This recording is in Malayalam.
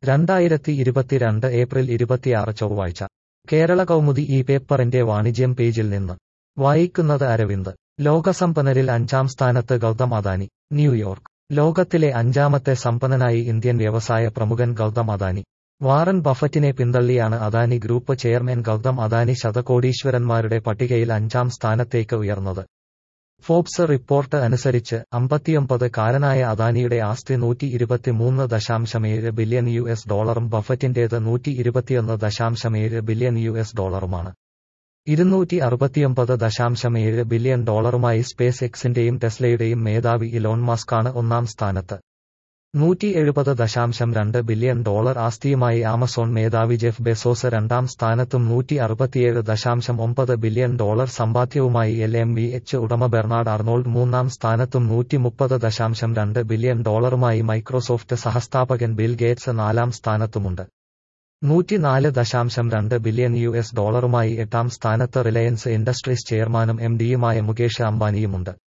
രണ്ടായിരത്തി ഇരുപത്തിരണ്ട് ഏപ്രിൽ ഇരുപത്തിയാറ് ചൊവ്വാഴ്ച കേരള കൗമുദി ഈ പേപ്പറിന്റെ വാണിജ്യം പേജിൽ നിന്ന് വായിക്കുന്നത് അരവിന്ദ് ലോകസമ്പന്നരിൽ അഞ്ചാം സ്ഥാനത്ത് ഗൗതം അദാനി ന്യൂയോർക്ക് ലോകത്തിലെ അഞ്ചാമത്തെ സമ്പന്നനായി ഇന്ത്യൻ വ്യവസായ പ്രമുഖൻ ഗൗതം അദാനി വാറൻ ബഫറ്റിനെ പിന്തള്ളിയാണ് അദാനി ഗ്രൂപ്പ് ചെയർമാൻ ഗൗതം അദാനി ശതകോടീശ്വരന്മാരുടെ പട്ടികയിൽ അഞ്ചാം സ്ഥാനത്തേക്ക് ഉയർന്നത് ഫോബ്സ് റിപ്പോർട്ട് അനുസരിച്ച് അമ്പത്തിയൊമ്പത് കാരനായ അദാനിയുടെ ആസ്തി നൂറ്റി ഇരുപത്തിമൂന്ന് ദശാംശമേഴ് ബില്യൺ യു എസ് ഡോളറും ബഫറ്റിന്റേത് നൂറ്റി ഇരുപത്തിയൊന്ന് ദശാംശമേഴ് ബില്യൺ യു എസ് ഡോളറുമാണ് ഇരുന്നൂറ്റി അറുപത്തിയൊമ്പത് ദശാംശമേഴ് ബില്യൺ ഡോളറുമായി സ്പേസ് എക്സിന്റെയും ടെസ്ലയുടെയും മേധാവി ഇലോൺ മസ്കാണ് ഒന്നാം സ്ഥാനത്ത് നൂറ്റി എഴുപത് ദശാംശം രണ്ട് ബില്യൺ ഡോളർ ആസ്തിയുമായി ആമസോൺ മേധാവി ജെഫ് ബെസോസ് രണ്ടാം സ്ഥാനത്തും നൂറ്റി അറുപത്തിയേഴ് ദശാംശം ഒമ്പത് ബില്യൺ ഡോളർ സമ്പാദ്യവുമായി എൽ എം വി എച്ച് ഉടമ ബെർണാഡ് അർണോൾഡ് മൂന്നാം സ്ഥാനത്തും നൂറ്റി മുപ്പത് ദശാംശം രണ്ട് ബില്യൺ ഡോളറുമായി മൈക്രോസോഫ്റ്റ് സഹസ്ഥാപകൻ ബിൽ ഗേറ്റ്സ് നാലാം സ്ഥാനത്തുമുണ്ട് നൂറ്റിനാല് ദശാംശം രണ്ട് ബില്യൺ യു എസ് ഡോളറുമായി എട്ടാം സ്ഥാനത്ത് റിലയൻസ് ഇൻഡസ്ട്രീസ് ചെയർമാനും എം ഡിയുമായ മുകേഷ് അംബാനിയുമുണ്ട്